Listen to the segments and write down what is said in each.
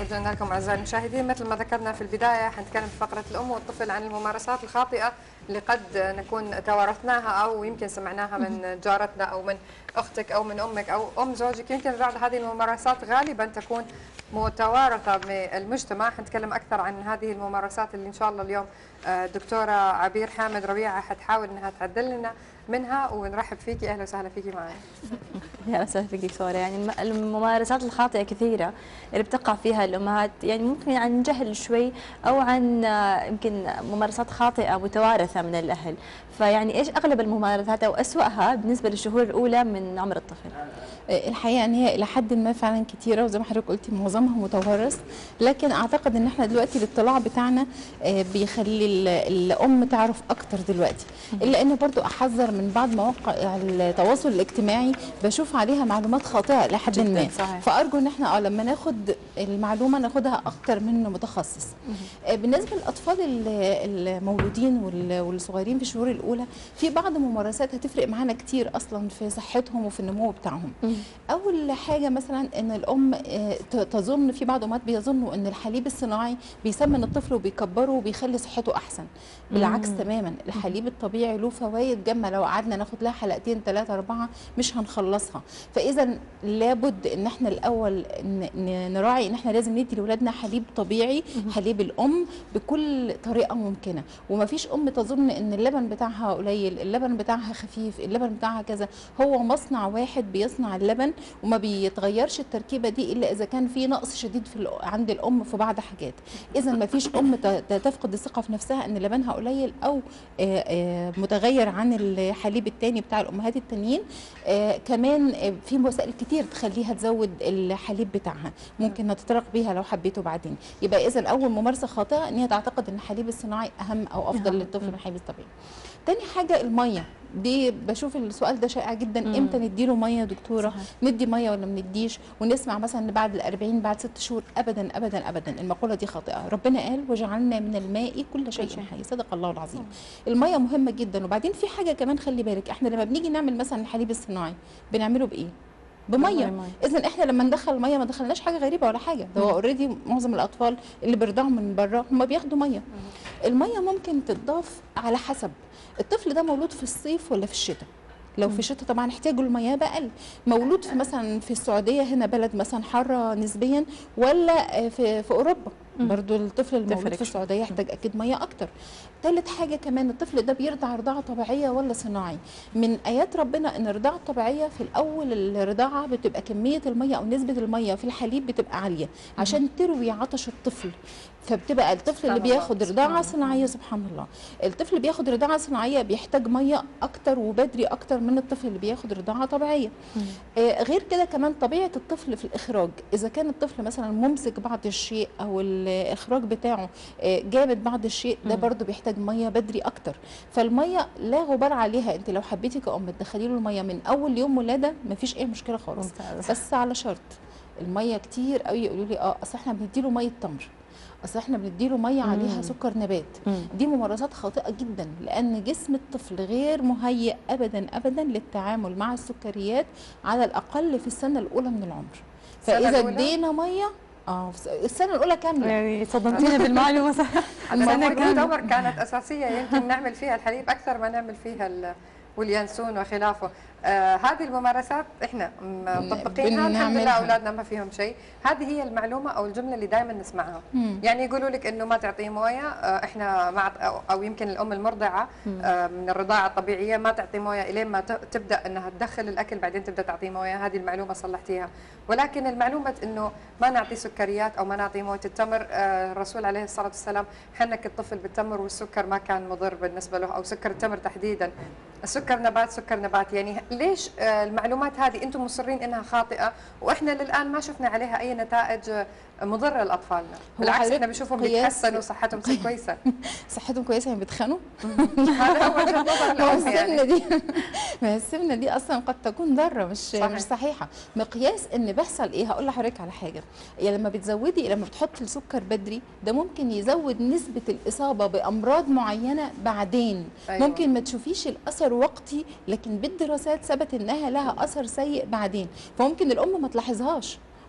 رجعنا لكم اعزائي المشاهدين مثل ما ذكرنا في البدايه حنتكلم في فقره الام والطفل عن الممارسات الخاطئه اللي قد نكون توارثناها او يمكن سمعناها من جارتنا او من اختك او من امك او ام زوجك يمكن بعض هذه الممارسات غالبا تكون متوارثه بالمجتمع حنتكلم اكثر عن هذه الممارسات اللي ان شاء الله اليوم آه، دكتوره عبير حامد ربيعه حتحاول انها تعدل لنا منها ونرحب فيكي اهلا وسهلا فيكي معي يا وسهلا فيك دكتورة يعني الم- الممارسات الخاطئة كثيرة اللي بتقع فيها الأمهات يعني ممكن عن جهل شوي أو عن آه، يمكن ممارسات خاطئة متوارثة من الأهل فيعني إيش أغلب الممارسات أو أسوأها بالنسبة للشهور الأولى من عمر الطفل الحقيقه ان هي الى حد ما فعلا كتيره وزي ما حضرتك قلتي معظمها متوارث لكن اعتقد ان احنا دلوقتي الاطلاع بتاعنا آه، بيخلي ال- الام تعرف اكتر دلوقتي الا ان برضو احذر من بعض مواقع التواصل الاجتماعي بشوف عليها معلومات خاطئه لحد جداً، ما صحيح. فارجو ان احنا اه لما ناخد المعلومه ناخدها اكتر من متخصص آه، بالنسبه للاطفال ال- المولودين وال- والصغيرين في الشهور الاولى في بعض ممارسات هتفرق معانا كتير اصلا في صحتهم وفي النمو بتاعهم اول حاجه مثلا ان الام آه، ت- تظن في بعض امهات بيظنوا ان الحليب الصناعي بيسمن الطفل وبيكبره وبيخلي صحته احسن بالعكس تماما الحليب الطبيعي له فوائد جامه لو قعدنا ناخد لها حلقتين ثلاثه اربعه مش هنخلصها فاذا لابد ان احنا الاول ن- ن- نراعي ان احنا لازم ندي لاولادنا حليب طبيعي حليب الام بكل طريقه ممكنه ومفيش ام تظن ان اللبن بتاعها قليل اللبن بتاعها خفيف اللبن بتاعها كذا هو مصنع واحد بيصنع اللبن وما بيتغيرش التركيبه دي الا اذا كان في نقص شديد في الأ- عند الام في بعض حاجات اذا ما فيش ام ت- ت- تفقد الثقه في نفسها ان لبنها قليل او آه، آه، متغير عن الحليب التاني بتاع الامهات التانيين آه، كمان آه، في وسائل كتير تخليها تزود الحليب بتاعها ممكن نتطرق بيها لو حبيته بعدين يبقى اذا اول ممارسه خاطئه ان هي تعتقد ان الحليب الصناعي اهم او افضل أهم. للطفل من الحليب الطبيعي تاني حاجه الميه دي بشوف السؤال ده شائع جدا مم. امتى نديله ميه يا دكتوره صحيح. ندي ميه ولا ما نديش ونسمع مثلا ان بعد ال40 بعد ست شهور ابدا ابدا ابدا المقوله دي خاطئه ربنا قال وجعلنا من الماء كل شيء شيء. حي صدق الله العظيم الميه مهمه جدا وبعدين في حاجه كمان خلي بالك احنا لما بنيجي نعمل مثلا الحليب الصناعي بنعمله بايه بميه بمية. اذا احنا لما ندخل الميه ما دخلناش حاجه غريبه ولا حاجه ده هو اوريدي معظم الاطفال اللي بيرضعوا من بره هم بياخدوا ميه الميه ممكن تضاف على حسب الطفل ده مولود في الصيف ولا في الشتاء لو في الشتاء طبعا احتياجه للمياه بقل مولود في مثلا في السعوديه هنا بلد مثلا حاره نسبيا ولا آه، في في اوروبا برضو الطفل المولود تفرق في السعوديه يحتاج اكيد ميه اكتر ثالث حاجه كمان الطفل ده بيرضع رضاعه طبيعيه ولا صناعي من ايات ربنا ان الرضاعه الطبيعيه في الاول الرضاعه بتبقى كميه الميه او نسبه الميه في الحليب بتبقى عاليه عشان تروي عطش الطفل فبتبقى الطفل اللي سبحان الله، بياخد سبحان رضاعه صناعيه سبحان الله الطفل اللي بياخد رضاعه صناعيه بيحتاج ميه اكتر وبدري اكتر من الطفل اللي بياخد رضاعه طبيعيه آه، غير كده كمان طبيعه الطفل في الاخراج اذا كان الطفل مثلا ممسك بعض الشيء او الاخراج بتاعه آه، جامد بعض الشيء ده مم. برضو بيحتاج ميه بدري اكتر فالميه لا غبار عليها انت لو حبيتي كأم تدخلي له الميه من اول يوم ولاده مفيش اي مشكله خالص ممتاز. بس على شرط الميه كتير قوي يقولوا لي اه اصل احنا بنديله ميه تمر اصل احنا بنديله ميه عليها مم. سكر نبات مم. دي ممارسات خاطئه جدا لان جسم الطفل غير مهيئ ابدا ابدا للتعامل مع السكريات على الاقل في السنه الاولى من العمر السنة فاذا الأولى؟ ادينا ميه اه في السنه الاولى كامله يعني صدمتينا بالمعلومة صح سنة سنة كاملة. تعتبر كانت أساسية يمكن نعمل فيها الحليب أكثر ما نعمل فيها ال- واليانسون وخلافه آه هذه الممارسات احنا مطبقينها الحمد لله بنعملها. اولادنا ما فيهم شيء هذه هي المعلومه او الجمله اللي دائما نسمعها مم. يعني يقولوا لك انه ما تعطيه مويه آه احنا ما عط- أو, او يمكن الام المرضعه آه من الرضاعه الطبيعيه ما تعطي مويه الين ما ت- تبدا انها تدخل الاكل بعدين تبدا تعطيه مويه هذه المعلومه صلحتيها ولكن المعلومه انه ما نعطي سكريات او ما نعطي مويه التمر آه الرسول عليه الصلاه والسلام حنك الطفل بالتمر والسكر ما كان مضر بالنسبه له او سكر التمر تحديدا السكر نبات سكر نبات يعني ليش آه، المعلومات هذه انتم مصرين انها خاطئه واحنا للان ما شفنا عليها اي نتائج آه، مضره لاطفالنا بالعكس حضرتك احنا بنشوفهم قياس- بيتحسنوا صحتهم تصير كويسه صحتهم كويسه يعني بيتخانوا هذا هو وجهه نظر هو الام السمنه يعني دي ما هي السمنه دي اصلا قد تكون ضاره مش صحيح. مش صحيحه مقياس ان بيحصل ايه هقول لحضرتك على حاجه يعني لما بتزودي لما بتحطي السكر بدري ده ممكن يزود نسبه الاصابه بامراض معينه بعدين أيوة. ممكن ما تشوفيش الاثر وقتي لكن بالدراسات ثبت انها لها اثر سيء بعدين فممكن الام ما تلاحظهاش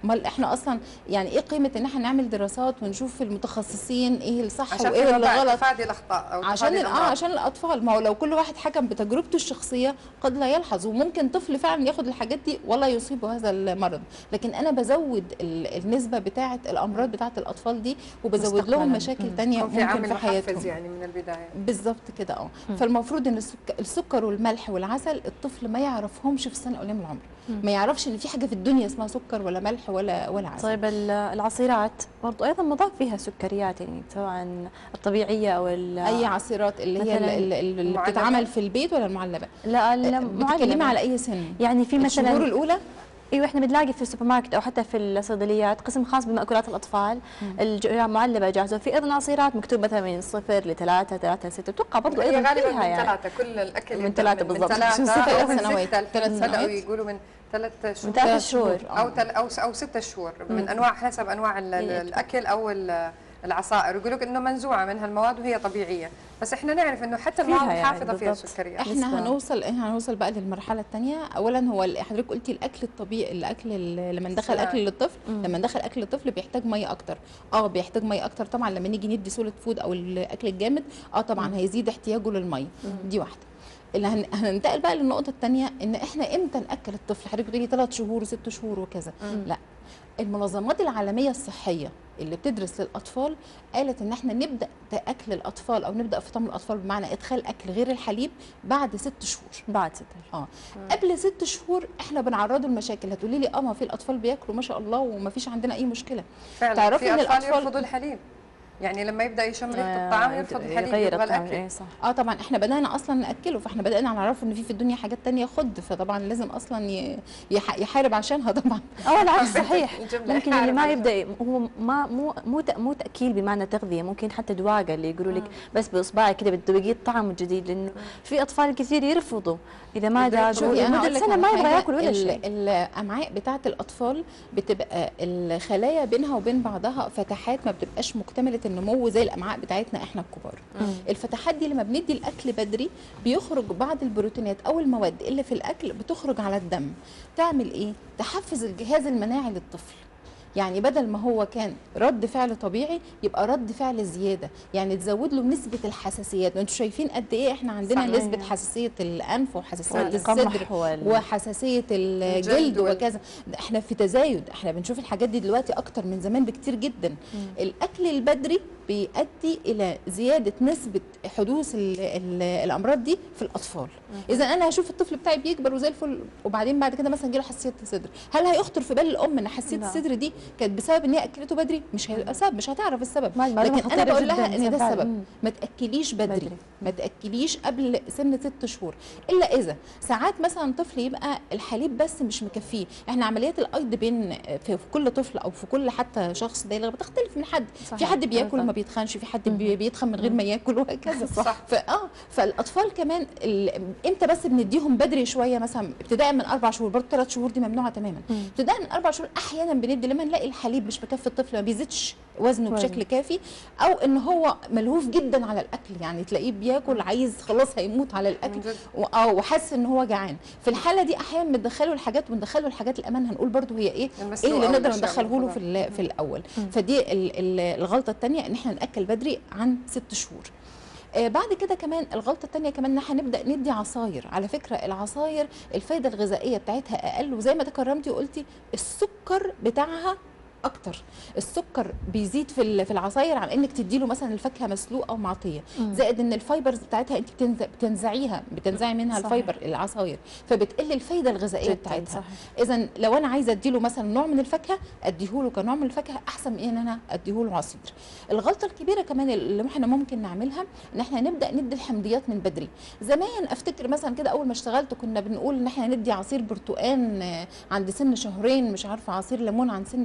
امال احنا اصلا يعني ايه قيمه ان احنا نعمل دراسات ونشوف المتخصصين ايه الصح عشان وايه فيما اللي بعد غلط تفادي الاخطاء او عشان تفادي ال- اه الأمراض. عشان الاطفال ما هو لو كل واحد حكم بتجربته الشخصيه قد لا يلحظ وممكن طفل فعلا ياخد الحاجات دي ولا يصيبه هذا المرض لكن انا بزود ال- النسبه بتاعه الامراض بتاعه الاطفال دي وبزود لهم مستقبلاً. مشاكل مم. تانية يكون في ممكن عامل في محفز حياتهم يعني من البدايه بالظبط كده اه فالمفروض ان السك- السكر والملح والعسل الطفل ما يعرفهمش في سنه اولى من العمر ما يعرفش ان في حاجه في الدنيا اسمها سكر ولا ملح ولا ولا عسل طيب ال- العصيرات برضو ايضا مضاف فيها سكريات يعني سواء الطبيعيه او ال- اي عصيرات اللي هي مثلاً ال- ال- اللي المعلبة؟ بتتعمل في البيت ولا المعلبه لا بتتكلمي المعلبة. على اي سن يعني في الشهور مثلا الاولى ايوه احنا بنلاقي في السوبر ماركت او حتى في الصيدليات قسم خاص بمأكولات الاطفال الج- معلبه جاهزه وفي ايضا عصيرات مكتوب مثلا من صفر لثلاثه ثلاثه لسته اتوقع برضو هي ايضا غالبا فيها من يعني ثلاثة كل الأكل من يبدأ ثلاثة من بالضبط. ثلاثة من ثلاث أو من سنوات. ستة ثلاث بدأوا سنوات. يقولوا من ثلاث من شهور ثلاث شهور أو تل أو أو ستة شهور من أنواع حسب أنواع ال- ال- إيه. الأكل أو ال- العصائر يقول لك إنه منزوعة منها المواد وهي طبيعية بس إحنا نعرف إنه حتى فيها المواد يعني الحافظة فيها بالضبط. سكريات احنا نسبة. هنوصل احنا هنوصل بقى للمرحله الثانيه اولا هو ال- حضرتك قلتي الاكل الطبيعي الاكل ال- لما ندخل صناعي. اكل للطفل لما ندخل اكل للطفل بيحتاج ميه اكتر اه بيحتاج ميه اكتر طبعا لما نيجي ندي سوليد فود او الاكل الجامد اه طبعا هيزيد احتياجه للميه دي واحده اللي هن... هننتقل بقى للنقطه الثانيه ان احنا امتى ناكل الطفل حضرتك بتقولي ثلاث شهور وست شهور وكذا لا المنظمات العالميه الصحيه اللي بتدرس للاطفال قالت ان احنا نبدا اكل الاطفال او نبدا فطام الاطفال بمعنى ادخال اكل غير الحليب بعد ست شهور بعد ستة اه قبل ست شهور احنا بنعرضه لمشاكل هتقولي لي اه ما في الاطفال بياكلوا ما شاء الله وما فيش عندنا اي مشكله فعلا تعرفي في إن أطفال الأطفال- يرفضوا الحليب يعني لما يبدأ يشم ريحة الطعام يرفض الحليب يغير يبغى الطعم الأكل ايه صح اه طبعا احنا بدانا اصلا ناكله فاحنا بدانا نعرفه ان في في الدنيا حاجات تانية خد فطبعا لازم اصلا ي- يح- يحارب عشانها طبعا او العكس صحيح الجملة ممكن اللي يحارب ما عليها. يبدا هو ما مو مو تأ- مو تاكيل بمعنى تغذيه ممكن حتى دواقه اللي يقولوا لك بس باصبعك كده بتذوقيه الطعم الجديد لانه في اطفال كثير يرفضوا اذا ما يبدأ داقوا يشوفوا. شوفي انا لمده اقول لك سنه على ما يبغى حاجة، ياكل ولا ال- شيء الامعاء بتاعه الاطفال بتبقى الخلايا بينها وبين بعضها فتحات ما بتبقاش مكتمله النمو زي الامعاء بتاعتنا احنا الكبار الفتحات دي لما بندي الاكل بدري بيخرج بعض البروتينات او المواد اللي في الاكل بتخرج على الدم تعمل ايه تحفز الجهاز المناعي للطفل يعني بدل ما هو كان رد فعل طبيعي يبقى رد فعل زياده يعني تزود له نسبه الحساسيات انتوا شايفين قد ايه احنا عندنا صحيح. نسبه حساسيه الانف وحساسيه الصدر والقمح وال- وحساسيه الجلد الجلد وال- وكذا ده احنا في تزايد احنا بنشوف الحاجات دي دلوقتي اكتر من زمان بكتير جدا الاكل البدري بيؤدي الى زياده نسبه حدوث ال ال الامراض دي في الاطفال اذا انا هشوف الطفل بتاعي بيكبر وزي الفل وبعدين بعد كده مثلا جاله حساسيه الصدر هل هيخطر في بال الام ان حساسيه لا. الصدر دي كانت بسبب ان هي اكلته بدري مش هيبقى سبب مش هتعرف السبب ما المعلومة لكن انا خطيرة بقول لها جداً، ان ده فعلاً. السبب مم. ما تاكليش بدري, بدري. بدري. ما تاكليش قبل سن ست شهور الا اذا ساعات مثلا طفل يبقى الحليب بس مش مكفيه احنا عمليات الايض بين في في كل طفل او في كل حتى شخص بالغ بتختلف من حد صحيح. في حد بياكل صح. وما بيتخنش في حد بي- بيتخن من غير ما ياكل وهكذا صح. فاه فالاطفال كمان ال- امتى بس بنديهم بدري شويه مثلا ابتداء من اربع شهور برضه ثلاث شهور دي ممنوعه تماما ابتداء من اربع شهور احيانا بندي لما نلاقي الحليب مش مكفي الطفل ما بيزيدش وزنه وزن. بشكل كافي او ان هو ملهوف جدا على الاكل يعني تلاقيه بياكل عايز خلاص هيموت على الاكل من جد. و- اه وحاسس ان هو جعان في الحاله دي احيانا بندخله الحاجات وندخله الحاجات الامان هنقول برضو هي ايه ايه المسلوقة اللي نقدر والأشياء ندخله له في المفضلة. ال- في الاول فدي ال- ال- الغلطه الثانيه ان احنا ناكل بدري عن ست شهور آه، بعد كده كمان الغلطه الثانيه كمان ان احنا نبدا ندي عصاير على فكره العصاير الفايده الغذائيه بتاعتها اقل وزي ما تكرمتي وقلتي السكر بتاعها اكتر السكر بيزيد في ال- في العصاير عن انك تدي له مثلا الفاكهه مسلوقه ومعطيه زائد ان الفايبرز بتاعتها انت بتنز- بتنزعيها بتنزعي منها صحيح. الفايبر العصاير فبتقل الفايده الغذائيه جداً بتاعتها صحيح. اذا لو انا عايزه اديله مثلا نوع من الفاكهه اديهوله كنوع من الفاكهه احسن من ان انا اديهوله عصير الغلطه الكبيره كمان اللي احنا ممكن نعملها ان احنا نبدا ندي الحمضيات من بدري زمان افتكر مثلا كده اول ما اشتغلت كنا بنقول ان احنا ندي عصير برتقان آه، عند سن شهرين مش عارفه عصير ليمون عند سن كام عشان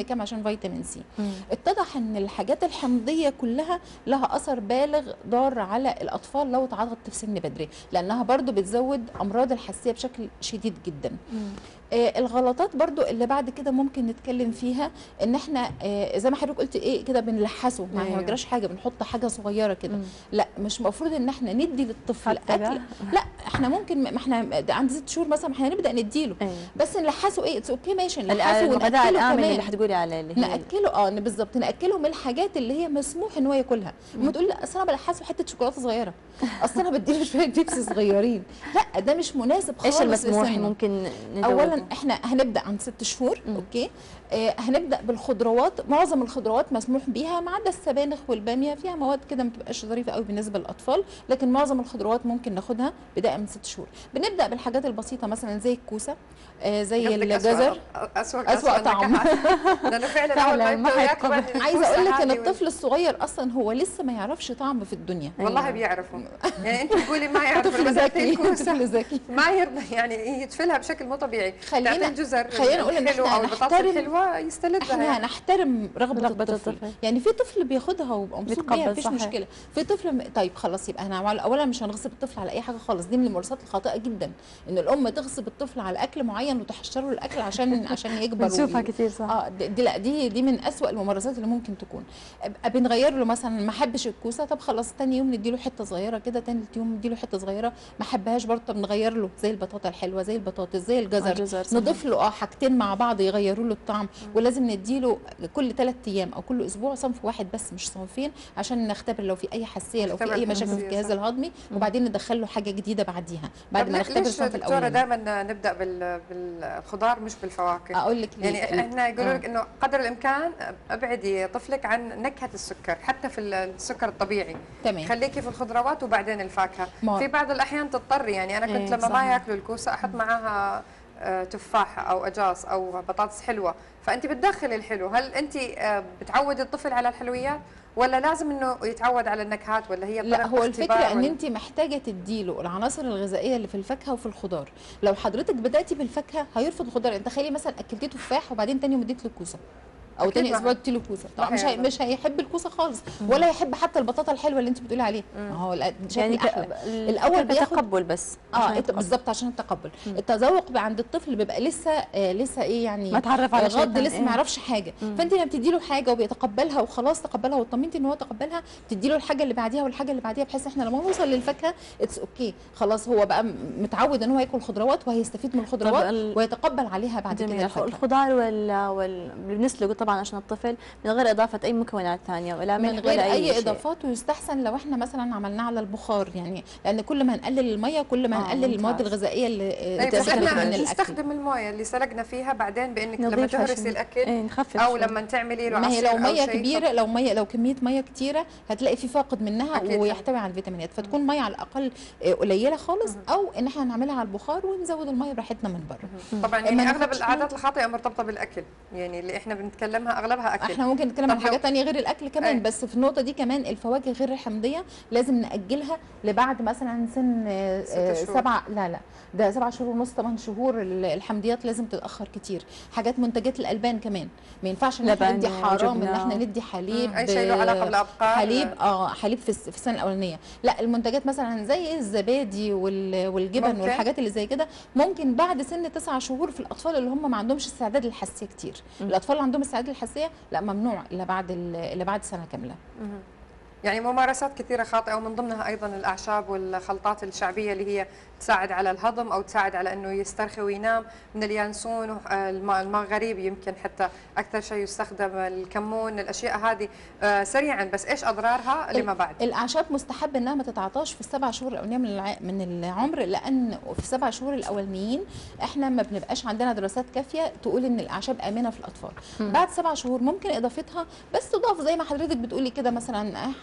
فيتامين سي مم. اتضح ان الحاجات الحمضيه كلها لها اثر بالغ ضار على الاطفال لو اتعاطت في سن بدري لانها برضو بتزود امراض الحساسيه بشكل شديد جدا مم. آه، الغلطات برضو اللي بعد كده ممكن نتكلم فيها ان احنا آه، زي ما حضرتك قلت ايه كده بنلحسه ما أيوة. ما جراش حاجه بنحط حاجه صغيره كده مم. لا مش المفروض ان احنا ندي للطفل حتى بقى؟ اكل لا احنا ممكن ما احنا ده عند ست شهور مثلا ما احنا نبدا نديله أيوة. بس نلحسه ايه اتس اوكي ماشي نلحسه الغذاء وناكله الامن كمان اللي حتقولي عليه اللي هي ناكله اه بالظبط ناكله من الحاجات اللي هي مسموح ان هو ياكلها ما تقول لا اصل انا بلحسه حته شوكولاته صغيره اصل انا بديله شويه بيبسي صغيرين لا ده مش مناسب خالص ايش المسموح لسنه. ممكن ندوق؟ اولا احنا هنبدا عند ست شهور مم. اوكي آه هنبدا بالخضروات معظم الخضروات مسموح بيها ما عدا السبانخ والباميه فيها مواد كده ما بتبقاش ظريفه قوي بالنسبه للاطفال لكن معظم الخضروات ممكن ناخدها بدايه من ست شهور بنبدا بالحاجات البسيطه مثلا زي الكوسه آه زي قصدك الجزر أسوأ أسوأ, أسوأ طعم. لانه فعلا فعلاً، اول ما ما يبدأوا حيتقبل. ياكلوا عايزه اقول لك ان الكوسة هذه الطفل الصغير اصلا هو لسه ما يعرفش طعم في الدنيا والله أيوة. بيعرفوا يعني انت تقولي ما يعرفوا طفل بس ذكي الكوسه طفل ذكي ما يرضى يعني يدفلها بشكل مو طبيعي خلينا- تعطي الجزر خلينا نقول إن الحلو إحنا او البطاطس هنحترم- الحلوه يستلذها احنا يعني. هنحترم رغبه, رغبة الطفل. الطفل. يعني في طفل بياخدها ويبقى مبسوط بيتقبل، بيها مفيش صحيح. مشكله في طفل م... طيب خلاص يبقى احنا عمل- اولا مش هنغصب الطفل على اي حاجه خالص دي من الممارسات الخاطئه جدا ان الام تغصب الطفل على اكل معين وتحشره الاكل عشان عشان يكبر بنشوفها وي- كتير صح اه دي, دي لا دي دي من أسوأ الممارسات اللي ممكن تكون أب- بنغير له مثلا ما حبش الكوسه طب خلاص تاني يوم نديله حته صغيره كده تاني يوم نديله حته صغيره ما حبهاش برضه طب نغير له زي البطاطا الحلوه زي البطاطس زي الجزر الجزر، صحيح. نضيف له اه حاجتين مع بعض يغيروا له الطعم ولازم نديله كل ثلاث ايام او كل اسبوع صنف واحد بس مش صنفين عشان نختبر لو في اي حساسيه لو في نختبر اي مشاكل في الحساسية، الجهاز صح. الهضمي وبعدين ندخل له حاجه جديده بعديها بعد طب ما ليه- نختبر ليش الصنف دكتوره الاولاني دائما نبدا بال- بالخضار مش بالفواكه اقول لك ليه يعني احنا يقولوا آه. لك انه قدر الامكان ابعدي طفلك عن نكهه السكر حتى في السكر الطبيعي تمام خليكي في الخضروات وبعدين الفاكهه ما- في بعض الاحيان تضطر يعني انا كنت إيه، لما صحيح. ما ياكلوا الكوسه احط معاها آه، تفاحه او اجاص او بطاطس حلوه فانت بتدخلي الحلو هل انت آه، بتعودي الطفل على الحلويات ولا لازم انه يتعود على النكهات ولا هي لا طريقة هو الفكره اختبار ان ولا- انت محتاجه تديله العناصر الغذائيه اللي في الفاكهه وفي الخضار لو حضرتك بداتي بالفاكهه هيرفض الخضار انت تخيلي مثلا اكلتيه تفاح وبعدين تاني يوم اديت له كوسه او أكيد تاني ما- اسبوع اديت له كوسه طبعا ما مش هي هيرضى. مش هيحب الكوسه خالص ولا يحب حتى البطاطا الحلوه اللي انت بتقولي عليها ما هو لا- شكل يعني احلى ال- الأول فكرة بياخد- تقبل بس اه عشان انت يتقبل. بالظبط عشان التقبل التذوق بقى عند الطفل بيبقى لسه آه لسه ايه يعني ما تعرف على شيء غض تاني، لسه إيه. ما يعرفش حاجه مم. فانت لما بتدي له حاجه وبيتقبلها وخلاص تقبلها واطمنتي ان هو تقبلها تدي له الحاجه اللي بعديها والحاجه اللي بعديها بحيث احنا لما نوصل للفاكهه اتس اوكي خلاص هو بقى م- متعود ان هو ياكل خضروات وهيستفيد من الخضروات ال- ويتقبل عليها بعد جميل كده الخ- الفاكهه الخضار وال وال بنسلقه طبعا عشان الطفل من غير اضافه اي مكونات ثانيه ولا من ملح غير ولا اي شيء. اضافات ويستحسن لو احنا مثلا عملناه على البخار يعني لان كل ما نقلل الميه كل ما آه، نقلل المواد ممتاز. الغذائيه اللي آه، طيب بس بتستخرج احنا من الاكل نستخدم المويه اللي سلقنا فيها بعدين بانك لما نضيفها تهرسي شوي. الاكل ايه نخفف او شوي. لما تعملي له ما هي عصير لو أو ميه شيء، كبيره لو ميه لو كميه ميه كتيره هتلاقي في فاقد منها أكيد. ويحتوي على الفيتامينات فتكون ميه على الاقل آه، قليله خالص او ان احنا نعملها على البخار ونزود الميه براحتنا من بره طبعا ما يعني ناخدش اغلب العادات بالنا. الخاطئه مرتبطه بالاكل يعني اللي احنا بنتكلمها اغلبها اكل احنا ممكن نتكلم طب عن لو- حاجات تانية غير الاكل كمان أي. بس في النقطه دي كمان الفواكه غير الحمضيه لازم ناجلها لبعد مثلا سن آه، ست آه، شهور. سبعة لا لا ده سبع شهور ونص ثمان شهور ال- الحمضيات لازم تتاخر كتير حاجات منتجات الالبان كمان ما ينفعش ان احنا لبن ندي حرام ان وجبنة. احنا ندي حليب اي شيء له آه، علاقه بالابقار حليب اه حليب في الس- في السنه الاولانيه لا المنتجات مثلا زي الزبادي وال- والجبن ممكن. والحاجات اللي زي كده ممكن بعد سن تسعة شهور في الاطفال اللي هم ما عندهمش استعداد للحساسيه كتير الاطفال اللي عندهم استعداد للحساسيه لا ممنوع الا بعد ال- الا بعد سنه كامله مهم. يعني ممارسات كثيرة خاطئة ومن ضمنها أيضا الأعشاب والخلطات الشعبية اللي هي تساعد على الهضم أو تساعد على أنه يسترخي وينام من اليانسون والماء المغربي يمكن حتى أكثر شيء يستخدم الكمون الأشياء هذه آه، سريعا بس إيش أضرارها لما بعد الاعشاب مستحب انها ما تتعاطاش في السبع شهور الاولانيه من الع... من العمر لان في السبع شهور الاولانيين احنا ما بنبقاش عندنا دراسات كافيه تقول ان الاعشاب امنه في الاطفال مم. بعد سبع شهور ممكن اضافتها بس تضاف زي ما حضرتك بتقولي كده مثلا حد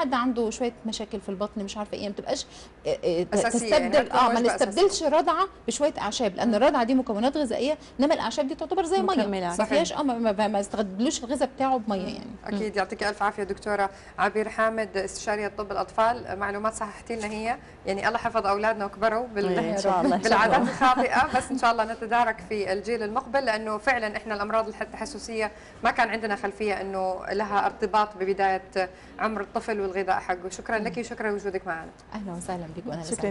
حد عنده شويه مشاكل في البطن مش عارفه ايه ما تبقاش آه، آه، ت- أساسية، يعني تستبدل تكون اه ما وجبة نستبدلش رضعه بشويه اعشاب لان الرضعه دي مكونات غذائيه انما الاعشاب دي تعتبر زي ميه مكملات. ما صحيح. فيهاش اه ما- ما ما يستغلوش الغذاء بتاعه بميه يعني اكيد يعطيك الف عافيه دكتوره عبير حامد استشاريه طب الاطفال معلومات صححتي لنا هي يعني الله حفظ اولادنا وكبروا بال... إيه، إن شاء الله. بالعادات الخاطئه بس ان شاء الله نتدارك في الجيل المقبل لانه فعلا احنا الامراض التحسسيه ما كان عندنا خلفيه انه لها ارتباط ببدايه عمر الطفل والغذاء حقه شكرا لك وشكرا لوجودك معنا اهلا وسهلا بك وانا شكرا